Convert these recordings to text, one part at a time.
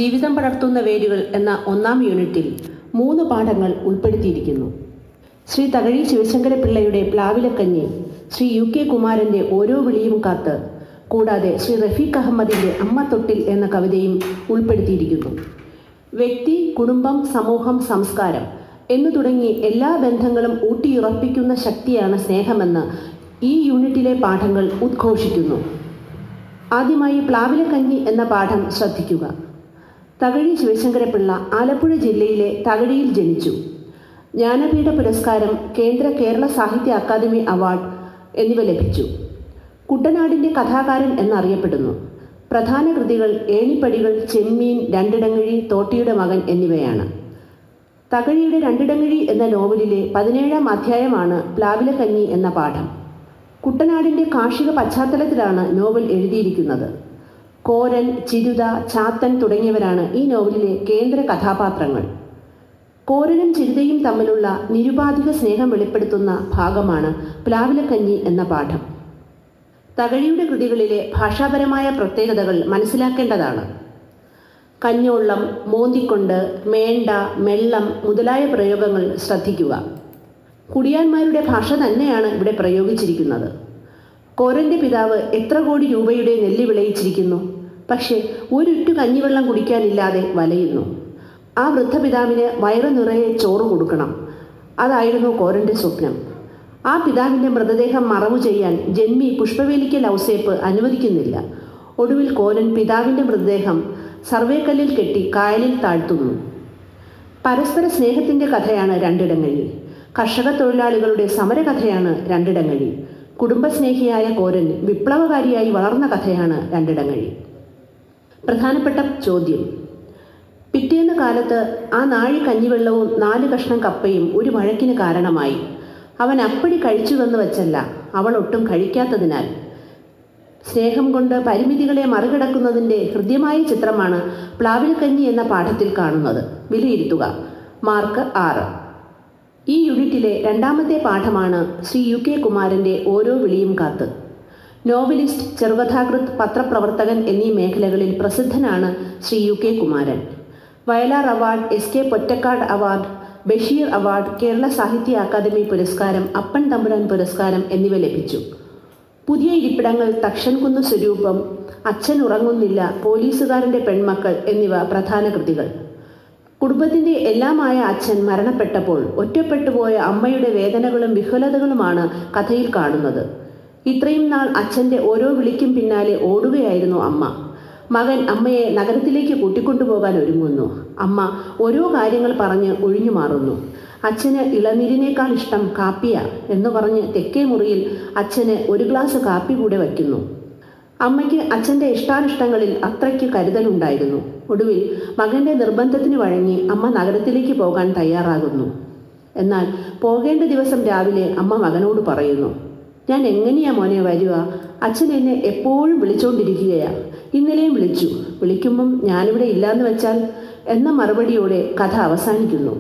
ജീവിതം പടർത്തുന്ന വേരുകൾ എന്ന ഒന്നാം യൂണിറ്റിൽ മൂന്ന് പാഠങ്ങൾ ഉൾപ്പെടുത്തിയിരിക്കുന്നു ശ്രീ തകഴി ശിവശങ്കരപിള്ളയുടെ പ്ലാവിലക്കഞ്ഞി ശ്രീ യു കെ കുമാരൻ്റെ ഓരോ വിളിയും കാത്ത് കൂടാതെ ശ്രീ റഫീഖ് അഹമ്മദിൻ്റെ അമ്മ തൊട്ടിൽ എന്ന കവിതയും ഉൾപ്പെടുത്തിയിരിക്കുന്നു വ്യക്തി കുടുംബം സമൂഹം സംസ്കാരം എന്നു തുടങ്ങി എല്ലാ ബന്ധങ്ങളും ഊട്ടിയുറപ്പിക്കുന്ന ശക്തിയാണ് സ്നേഹമെന്ന് ഈ യൂണിറ്റിലെ പാഠങ്ങൾ ഉദ്ഘോഷിക്കുന്നു ആദ്യമായി പ്ലാവിലക്കഞ്ഞി എന്ന പാഠം ശ്രദ്ധിക്കുക തകഴി ശിവശങ്കരപിള്ള ആലപ്പുഴ ജില്ലയിലെ തകഴിയിൽ ജനിച്ചു ജ്ഞാനപീഠ പുരസ്കാരം കേന്ദ്ര കേരള സാഹിത്യ അക്കാദമി അവാർഡ് എന്നിവ ലഭിച്ചു കുട്ടനാടിൻ്റെ കഥാകാരൻ എന്നറിയപ്പെടുന്നു പ്രധാന കൃതികൾ ഏണിപ്പടികൾ ചെമ്മീൻ രണ്ടിടങ്ങഴി തോട്ടിയുടെ മകൻ എന്നിവയാണ് തകഴിയുടെ രണ്ടിടങ്ങഴി എന്ന നോവലിലെ പതിനേഴാം അധ്യായമാണ് പ്ലാവിലക്കഞ്ഞി എന്ന പാഠം കുട്ടനാടിൻ്റെ കാർഷിക പശ്ചാത്തലത്തിലാണ് നോവൽ എഴുതിയിരിക്കുന്നത് കോരൻ ചിരുത ചാത്തൻ തുടങ്ങിയവരാണ് ഈ നോവലിലെ കേന്ദ്ര കഥാപാത്രങ്ങൾ കോരനും ചിരുതയും തമ്മിലുള്ള നിരുപാധിക സ്നേഹം വെളിപ്പെടുത്തുന്ന ഭാഗമാണ് പ്ലാവിലക്കഞ്ഞി എന്ന പാഠം തകഴിയുടെ കൃതികളിലെ ഭാഷാപരമായ പ്രത്യേകതകൾ മനസ്സിലാക്കേണ്ടതാണ് കഞ്ഞോള്ളം മോന്തിക്കൊണ്ട് മേണ്ട മെള്ളം മുതലായ പ്രയോഗങ്ങൾ ശ്രദ്ധിക്കുക കുടിയാന്മാരുടെ ഭാഷ തന്നെയാണ് ഇവിടെ പ്രയോഗിച്ചിരിക്കുന്നത് കോരന്റെ പിതാവ് എത്ര കോടി രൂപയുടെ നെല്ല് വിളയിച്ചിരിക്കുന്നു പക്ഷേ ഒരുറ്റു കഞ്ഞിവെള്ളം കുടിക്കാനില്ലാതെ വലയുന്നു ആ വൃദ്ധപിതാവിന് വയറു നിറയെ ചോറ് കൊടുക്കണം അതായിരുന്നു കോരന്റെ സ്വപ്നം ആ പിതാവിൻ്റെ മൃതദേഹം മറവു ചെയ്യാൻ ജന്മി പുഷ്പവേലിക്കൽ ഔസേപ്പ് അനുവദിക്കുന്നില്ല ഒടുവിൽ കോരൻ പിതാവിൻ്റെ മൃതദേഹം സർവേക്കല്ലിൽ കെട്ടി കായലിൽ താഴ്ത്തുന്നു പരസ്പര സ്നേഹത്തിൻ്റെ കഥയാണ് രണ്ടിടങ്ങഴി കർഷക തൊഴിലാളികളുടെ സമരകഥയാണ് രണ്ടിടങ്ങഴി കുടുംബസ്നേഹിയായ കോരൻ വിപ്ലവകാരിയായി വളർന്ന കഥയാണ് രണ്ടിടങ്ങഴി പ്രധാനപ്പെട്ട ചോദ്യം പിറ്റേന്ന് കാലത്ത് ആ നാഴി കഞ്ഞിവെള്ളവും നാല് കഷ്ണം കപ്പയും ഒരു വഴക്കിന് കാരണമായി അവൻ അപ്പടി കഴിച്ചുവെന്ന് വെച്ചല്ല അവൾ ഒട്ടും കഴിക്കാത്തതിനാൽ സ്നേഹം കൊണ്ട് പരിമിതികളെ മറികടക്കുന്നതിൻ്റെ ഹൃദ്യമായ ചിത്രമാണ് പ്ലാവിൽക്കഞ്ഞി എന്ന പാഠത്തിൽ കാണുന്നത് വിലയിരുത്തുക മാർക്ക് ആറ് ഈ യൂണിറ്റിലെ രണ്ടാമത്തെ പാഠമാണ് ശ്രീ യു കെ കുമാരൻ്റെ ഓരോ വിളിയും കാത്ത് നോവലിസ്റ്റ് ചെറുകഥാകൃത്ത് പത്രപ്രവർത്തകൻ എന്നീ മേഖലകളിൽ പ്രസിദ്ധനാണ് Shri U K Kumaran Vayalar award S K Pottekkatt award Basheer award Kerala Sahitya Akademi പുരസ്കാരം അപ്പൻ തമ്പുരാൻ പുരസ്കാരം എന്നിവ ലഭിച്ചു പുതിയ ഇരിപ്പിടങ്ങൾ തക്ഷൻകുന്ന് സ്വരൂപം അച്ഛൻ ഉറങ്ങുന്നില്ല പോലീസുകാരൻ്റെ പെൺമക്കൾ എന്നിവ പ്രധാന കൃതികൾ കുടുംബത്തിൻ്റെ എല്ലാമായ അച്ഛൻ മരണപ്പെട്ടപ്പോൾ ഒറ്റപ്പെട്ടുപോയ അമ്മയുടെ വേദനകളും വിഹ്വലതകളുമാണ് കഥയിൽ കാണുന്നത് ഇത്രയും നാൾ അച്ഛൻ്റെ ഓരോ വിളിക്കും പിന്നാലെ ഓടുകയായിരുന്നു അമ്മ മകൻ അമ്മയെ നഗരത്തിലേക്ക് കൂട്ടിക്കൊണ്ടുപോകാൻ ഒരുങ്ങുന്നു അമ്മ ഓരോ കാര്യങ്ങൾ പറഞ്ഞ് ഒഴിഞ്ഞു മാറുന്നു അച്ഛന് ഇളനീരിനേക്കാൾ ഇഷ്ടം കാപ്പിയ എന്ന് പറഞ്ഞ് തെക്കേ മുറിയിൽ അച്ഛന് ഒരു ഗ്ലാസ് കാപ്പി കൂടെ വയ്ക്കുന്നു അമ്മയ്ക്ക് അച്ഛൻ്റെ ഇഷ്ടാനിഷ്ടങ്ങളിൽ അത്രയ്ക്ക് കരുതലുണ്ടായിരുന്നു ഒടുവിൽ മകൻ്റെ നിർബന്ധത്തിന് വഴങ്ങി അമ്മ നഗരത്തിലേക്ക് പോകാൻ തയ്യാറാകുന്നു എന്നാൽ പോകേണ്ട ദിവസം രാവിലെ അമ്മ മകനോട് പറയുന്നു ഞാൻ എങ്ങനെയാ മോനെ വരിക അച്ഛൻ എന്നെ എപ്പോഴും വിളിച്ചുകൊണ്ടിരിക്കുകയാ ഇന്നലെയും വിളിച്ചു വിളിക്കുമ്പം ഞാനിവിടെ ഇല്ലാന്ന് വെച്ചാൽ എന്ന മറുപടിയോടെ കഥ അവസാനിക്കുന്നു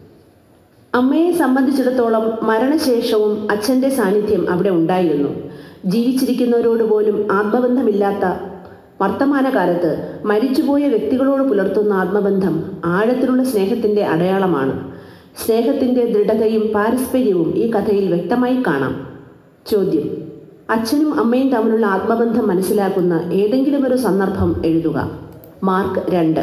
അമ്മയെ സംബന്ധിച്ചിടത്തോളം മരണശേഷവും അച്ഛൻ്റെ സാന്നിധ്യം അവിടെ ഉണ്ടായിരുന്നു ജീവിച്ചിരിക്കുന്നവരോട് പോലും ആത്മബന്ധമില്ലാത്ത വർത്തമാനകാലത്ത് മരിച്ചുപോയ വ്യക്തികളോട് പുലർത്തുന്ന ആത്മബന്ധം ആഴത്തിലുള്ള സ്നേഹത്തിൻ്റെ അടയാളമാണ് സ്നേഹത്തിൻ്റെ ദൃഢതയും പാരസ്പര്യവും ഈ കഥയിൽ വ്യക്തമായി കാണാം ചോദ്യം അച്ഛനും അമ്മയും തമ്മിലുള്ള ആത്മബന്ധം മനസ്സിലാക്കുന്ന ഏതെങ്കിലും ഒരു സന്ദർഭം എഴുതുക മാർക്ക് രണ്ട്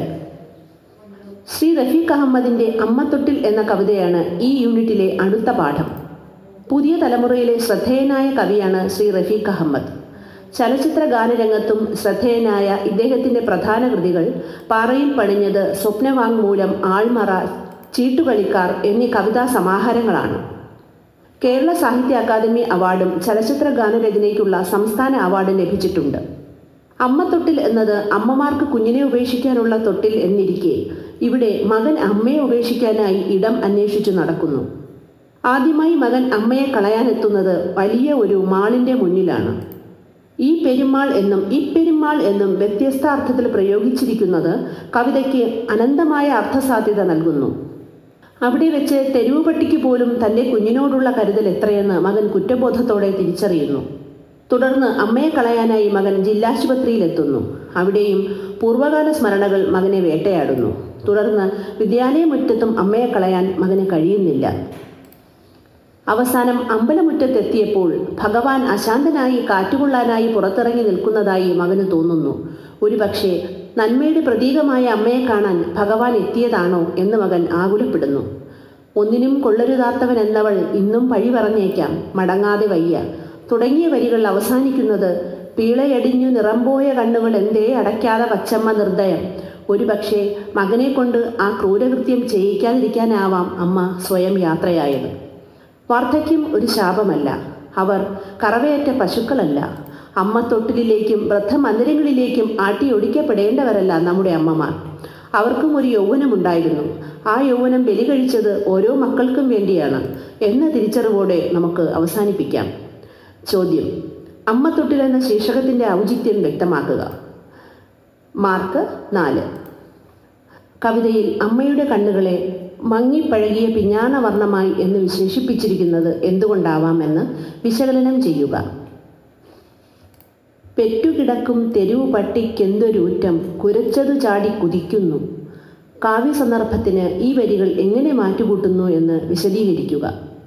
ശ്രീ റഫീഖ് അഹമ്മദിൻ്റെ അമ്മത്തൊട്ടിൽ എന്ന കവിതയാണ് ഈ യൂണിറ്റിലെ അടുത്ത പാഠം പുതിയ തലമുറയിലെ ശ്രദ്ധേയനായ കവിയാണ് ശ്രീ റഫീഖ് അഹമ്മദ് ചലച്ചിത്ര ഗാനരംഗത്തും ശ്രദ്ധേയനായ ഇദ്ദേഹത്തിൻ്റെ പ്രധാന കൃതികൾ പാറയിൽ പണിഞ്ഞത് സ്വപ്നവാങ്മൂലം ആൾമറ ചീട്ടുകളിക്കാർ എന്നീ കവിതാ സമാഹാരങ്ങളാണ് കേരള സാഹിത്യ അക്കാദമി അവാർഡും ചലച്ചിത്ര ഗാനരചനയ്ക്കുള്ള സംസ്ഥാന അവാർഡും ലഭിച്ചിട്ടുണ്ട് അമ്മത്തൊട്ടിൽ എന്നത് അമ്മമാർക്ക് കുഞ്ഞിനെ ഉപേക്ഷിക്കാനുള്ള തൊട്ടിൽ എന്നിരിക്കെ ഇവിടെ മകൻ അമ്മയെ ഉപേക്ഷിക്കാനായി ഇടം അന്വേഷിച്ചു നടക്കുന്നു ആദ്യമായി മകൻ അമ്മയെ കളയാനെത്തുന്നത് വലിയ ഒരു മാളിൻ്റെ മുന്നിലാണ് ഈ പെരുമാൾ എന്നും ഈ പെരുമാൾ എന്നും വ്യത്യസ്ത അർത്ഥത്തിൽ പ്രയോഗിച്ചിരിക്കുന്നത് കവിതയ്ക്ക് അനന്തമായ അർത്ഥസാധ്യത നൽകുന്നു അവിടെ വെച്ച് തെരുവ് പട്ടിക്ക് പോലും തൻ്റെ കുഞ്ഞിനോടുള്ള കരുതൽ എത്രയെന്ന് മകൻ കുറ്റബോധത്തോടെ തിരിച്ചറിയുന്നു തുടർന്ന് അമ്മയെ കളയാനായി മകൻ ജില്ലാശുപത്രിയിലെത്തുന്നു അവിടെയും പൂർവ്വകാല സ്മരണകൾ മകനെ വേട്ടയാടുന്നു തുടർന്ന് വിദ്യാലയമുറ്റത്തും അമ്മയെ കളയാൻ മകന് കഴിയുന്നില്ല അവസാനം അമ്പലമുറ്റത്തെത്തിയപ്പോൾ ഭഗവാൻ അശാന്തനായി കാറ്റുകൊള്ളാനായി പുറത്തിറങ്ങി നിൽക്കുന്നതായി മകന് തോന്നുന്നു ഒരുപക്ഷെ നന്മയുടെ പ്രതീകമായ അമ്മയെ കാണാൻ ഭഗവാൻ എത്തിയതാണോ എന്ന് മകൻ ആകുലപ്പെടുന്നു ഒന്നിനും കൊള്ളരുതാത്തവൻ എന്നവൾ ഇന്നും പഴി പറഞ്ഞേക്കാം മടങ്ങാതെ വയ്യ തുടങ്ങിയ വരികൾ അവസാനിക്കുന്നത് പീളയടിഞ്ഞു നിറംപോയ കണ്ണുകൾ എന്തേ അടയ്ക്കാതെ പച്ചമ്മ നിർദ്ദയം ഒരുപക്ഷെ മകനെ കൊണ്ട് ആ ക്രൂരകൃത്യം ചെയ്യിക്കാതിരിക്കാനാവാം അമ്മ സ്വയം യാത്രയായത് വാർദ്ധക്യം ഒരു ശാപമല്ല അവർ കറവയറ്റ പശുക്കളല്ല അമ്മ തൊട്ടിലിലേക്കും വൃദ്ധമന്ദിരങ്ങളിലേക്കും ആട്ടിയൊടിക്കപ്പെടേണ്ടവരല്ല നമ്മുടെ അമ്മമാർ അവർക്കും ഒരു യൗവനമുണ്ടായിരുന്നു ആ യൗവനം ബലി കഴിച്ചത് ഓരോ മക്കൾക്കും വേണ്ടിയാണ് എന്ന തിരിച്ചറിവോടെ നമുക്ക് അവസാനിപ്പിക്കാം ചോദ്യം അമ്മ തൊട്ടിൽ എന്ന ശീർഷകത്തിൻ്റെ ഔചിത്യം വ്യക്തമാക്കുക മാർക്ക് നാല് കവിതയിൽ അമ്മയുടെ കണ്ണുകളെ മങ്ങിപ്പഴകിയ പിഞ്ഞാണ വർണ്ണമായി എന്ന് വിശേഷിപ്പിച്ചിരിക്കുന്നത് എന്തുകൊണ്ടാവാമെന്ന് വിശകലനം ചെയ്യുക പെറ്റുകിടക്കും തെരുവു പട്ടിക്കെന്തൊരൂറ്റം കുരച്ചതു ചാടി കുതിക്കുന്നു കാവ്യസന്ദർഭത്തിന് ഈ വരികൾ എങ്ങനെ മാറ്റുകൂട്ടുന്നു എന്ന് വിശദീകരിക്കുക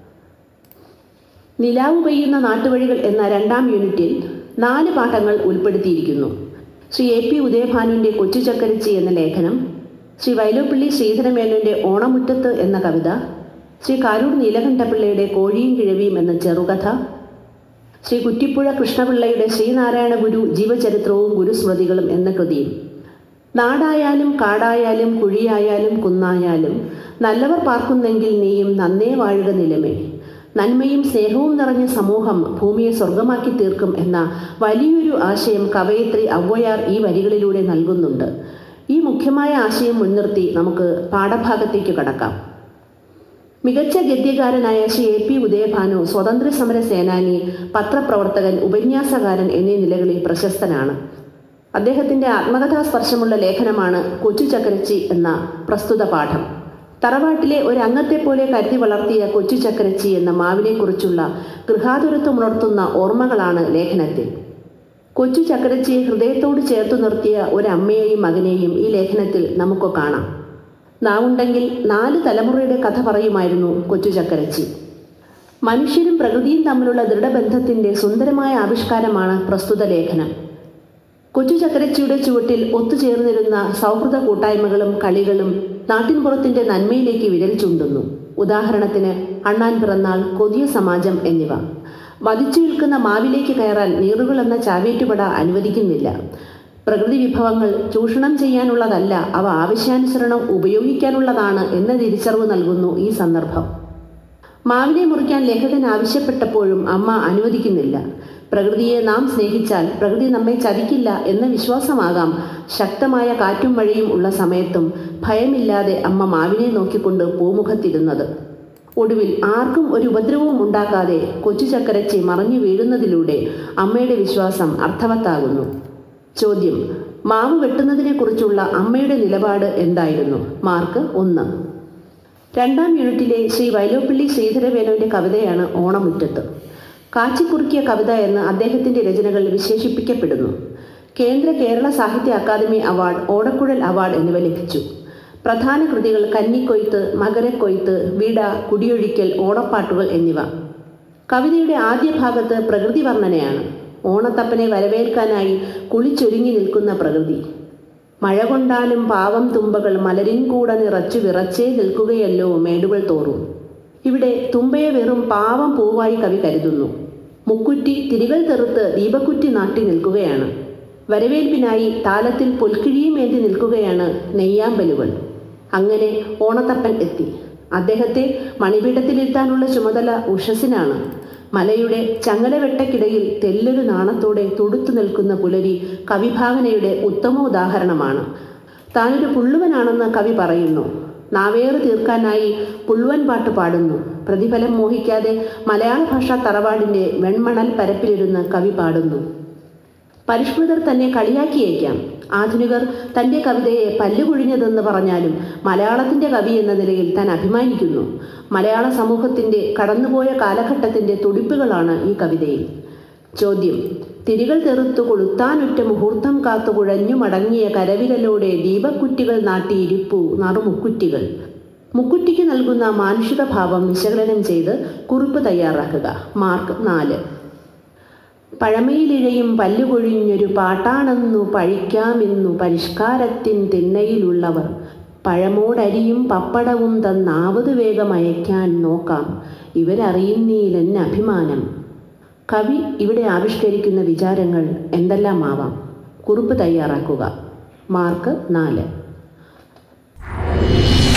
നിലാവ് പെയ്യുന്ന നാട്ടുവഴികൾ എന്ന രണ്ടാം യൂണിറ്റിൽ നാല് പാഠങ്ങൾ ഉൾപ്പെടുത്തിയിരിക്കുന്നു ശ്രീ എ പി ഉദയഭാനുവിൻ്റെ കൊച്ചു ചക്കരച്ചി എന്ന ലേഖനം ശ്രീ വൈലോപ്പിള്ളി ശ്രീധരമേനോൻ്റെ ഓണമുറ്റത്ത് എന്ന കവിത ശ്രീ കാരൂർ നീലകണ്ഠപിള്ളയുടെ കോഴിയും കിഴവിയും എന്ന ചെറുകഥ ശ്രീ കുറ്റിപ്പുഴ കൃഷ്ണപിള്ളയുടെ ശ്രീനാരായണ ഗുരു ജീവചരിത്രവും ഗുരുസ്മൃതികളും എന്ന കൃതിയും നാടായാലും കാടായാലും കുഴിയായാലും കുന്നായാലും നല്ലവർ പാർക്കുന്നെങ്കിൽ നീയും നന്നേ വാഴുക നിലമേ നന്മയും സ്നേഹവും നിറഞ്ഞ സമൂഹം ഭൂമിയെ സ്വർഗമാക്കി തീർക്കും എന്ന വലിയൊരു ആശയം കവയത്രി ഔവയാർ ഈ വരികളിലൂടെ നൽകുന്നുണ്ട് ഈ മുഖ്യമായ ആശയം മുൻനിർത്തി നമുക്ക് പാഠഭാഗത്തേക്ക് കടക്കാം മികച്ച ഗദ്യകാരനായ ശ്രീ എ പി ഉദയഭാനു സ്വാതന്ത്ര്യ സമര സേനാനി പത്രപ്രവർത്തകൻ ഉപന്യാസകാരൻ എന്നീ നിലകളിൽ പ്രശസ്തനാണ് അദ്ദേഹത്തിൻ്റെ ആത്മകഥാസ്പർശമുള്ള ലേഖനമാണ് കൊച്ചു ചക്കരച്ചി എന്ന പ്രസ്തുത പാഠം തറവാട്ടിലെ ഒരു അംഗത്തെ പോലെ കരുതി വളർത്തിയ കൊച്ചു ചക്കരച്ചി എന്ന മാവിനെക്കുറിച്ചുള്ള ഗൃഹാതുരത്വമുണർത്തുന്ന ഓർമ്മകളാണ് ലേഖനത്തിൽ കൊച്ചു ചക്കരച്ചിയെ ഹൃദയത്തോട് ചേർത്തു നിർത്തിയ ഒരു അമ്മയെയും മകനെയും ഈ ലേഖനത്തിൽ നമുക്ക് കാണാം നാവുണ്ടെങ്കിൽ നാല് തലമുറയുടെ കഥ പറയുമായിരുന്നു കൊച്ചു ചക്കരച്ചി മനുഷ്യരും പ്രകൃതിയും തമ്മിലുള്ള ദൃഢബന്ധത്തിൻ്റെ സുന്ദരമായ ആവിഷ്കാരമാണ് പ്രസ്തുത ലേഖനം കൊച്ചു ചക്കരച്ചിയുടെ ചുവട്ടിൽ ഒത്തുചേർന്നിരുന്ന സൗഹൃദ കൂട്ടായ്മകളും കളികളും നാട്ടിൻപുറത്തിൻ്റെ നന്മയിലേക്ക് വിരൽ ചൂണ്ടുന്നു ഉദാഹരണത്തിന് അണ്ണാൻ പിറന്നാൾ കൊതിയ സമാജം എന്നിവ വധിച്ചു നിൽക്കുന്ന മാവിലേക്ക് കയറാൻ നീറുകൾ എന്ന ചാവേറ്റുപട അനുവദിക്കുന്നില്ല പ്രകൃതി വിഭവങ്ങൾ ചൂഷണം ചെയ്യാനുള്ളതല്ല അവ ആവശ്യാനുസരണം ഉപയോഗിക്കാനുള്ളതാണ് എന്ന തിരിച്ചറിവ് നൽകുന്നു ഈ സന്ദർഭം മാവിനെ മുറിക്കാൻ ലേഖകൻ ആവശ്യപ്പെട്ടപ്പോഴും അമ്മ അനുവദിക്കുന്നില്ല പ്രകൃതിയെ നാം സ്നേഹിച്ചാൽ പ്രകൃതി നമ്മെ ചതിക്കില്ല എന്ന വിശ്വാസമാകാം ശക്തമായ കാറ്റും മഴയും ഉള്ള സമയത്തും ഭയമില്ലാതെ അമ്മ മാവിനെ നോക്കിക്കൊണ്ട് പൂമുഖത്തിരുന്നത് ഒടുവിൽ ആർക്കും ഒരു ഉപദ്രവവും ഉണ്ടാക്കാതെ കൊച്ചു ചക്കരച്ചി മറഞ്ഞു വീഴുന്നതിലൂടെ അമ്മയുടെ വിശ്വാസം അർത്ഥവത്താകുന്നു ചോദ്യം മാവ് വെട്ടുന്നതിനെക്കുറിച്ചുള്ള അമ്മയുടെ നിലപാട് എന്തായിരുന്നു മാർക്ക് ഒന്ന് രണ്ടാം യൂണിറ്റിലെ ശ്രീ വൈലോപ്പിള്ളി ശ്രീധരവേലോന്റെ കവിതയാണ് ഓണമുറ്റത്ത് കാച്ചിക്കുറുക്കിയ കവിത എന്ന് അദ്ദേഹത്തിന്റെ രചനകൾ വിശേഷിപ്പിക്കപ്പെടുന്നു കേന്ദ്ര കേരള സാഹിത്യ അക്കാദമി അവാർഡ് ഓടക്കുഴൽ അവാർഡ് എന്നിവ ലഭിച്ചു പ്രധാന കൃതികൾ കന്നിക്കൊയ്ത്ത് മകരക്കൊയ്ത്ത് വിട കുടിയൊഴിക്കൽ ഓണപ്പാട്ടുകൾ എന്നിവ കവിതയുടെ ആദ്യ ഭാഗത്ത് പ്രകൃതി വർണ്ണനയാണ് ഓണത്തപ്പനെ വരവേൽക്കാനായി കുളിച്ചൊരുങ്ങി നിൽക്കുന്ന പ്രകൃതി മഴ കൊണ്ടാലും പാവം തുമ്പകൾ മലരിൻ കൂടെ നിറച്ചു വിറച്ചേ നിൽക്കുകയല്ലോ മേടുകൾ തോറും ഇവിടെ തുമ്പയെ വെറും പാവം പൂവായി കവി കരുതുന്നു മുക്കുറ്റി തിരികൾ തെറുത്ത് ദീപക്കുറ്റി നാട്ടി നിൽക്കുകയാണ് വരവേൽപ്പിനായി താലത്തിൽ പൊൽക്കിഴിയുമേന്തി നിൽക്കുകയാണ് നെയ്യാമ്പലുകൾ അങ്ങനെ ഓണത്തപ്പൻ എത്തി അദ്ദേഹത്തെ മണിപീഠത്തിലിരുത്താനുള്ള ചുമതല ഉഷസിനാണ് മലയുടെ ചങ്ങലവെട്ടക്കിടയിൽ തെല്ലൊരു നാണത്തോടെ തുടുത്തു നിൽക്കുന്ന പുലരി കവിഭാവനയുടെ ഉത്തമ ഉദാഹരണമാണ് താനൊരു പുള്ളുവനാണെന്ന് കവി പറയുന്നു നാവേറ് തീർക്കാനായി പുള്ളുവൻ പാട്ട് പാടുന്നു പ്രതിഫലം മോഹിക്കാതെ മലയാള ഭാഷാ തറവാടിൻ്റെ വെൺമണൽ പരപ്പിലിരുന്ന് കവി പാടുന്നു പരിഷ്കൃതർ തന്നെ കളിയാക്കിയേക്കാം ആധുനികർ തൻ്റെ കവിതയെ പല്ലുകുഴിഞ്ഞതെന്ന് പറഞ്ഞാലും മലയാളത്തിൻ്റെ കവി എന്ന നിലയിൽ താൻ അഭിമാനിക്കുന്നു മലയാള സമൂഹത്തിൻ്റെ കടന്നുപോയ കാലഘട്ടത്തിൻ്റെ തുടിപ്പുകളാണ് ഈ കവിതയിൽ ചോദ്യം തിരികൾ തെറുത്തു കൊളുത്താനുറ്റ മുഹൂർത്തം കാത്തു കുഴഞ്ഞു മടങ്ങിയ കരവിരലോടെ ദീപക്കുറ്റികൾ നാട്ടിയിരിപ്പു നറുമുക്കുറ്റികൾ മുക്കുറ്റിക്ക് നൽകുന്ന മാനുഷിക ഭാവം വിശകലനം ചെയ്ത് കുറിപ്പ് തയ്യാറാക്കുക മാർക്ക് നാല് പഴമയിലിഴയും പല്ലുകൊഴിഞ്ഞൊരു പാട്ടാണെന്നു പഴിക്കാമെന്നു പരിഷ്കാരത്തിൻ തിണ്ണയിലുള്ളവർ പഴമോടരിയും പപ്പടവും തന്നാവത് വേഗം അയക്കാൻ നോക്കാം ഇവരറിയുന്നീലെന്നെ അഭിമാനം കവി ഇവിടെ ആവിഷ്കരിക്കുന്ന വിചാരങ്ങൾ എന്തെല്ലാമാവാം കുറിപ്പ് തയ്യാറാക്കുക മാർക്ക് നാല്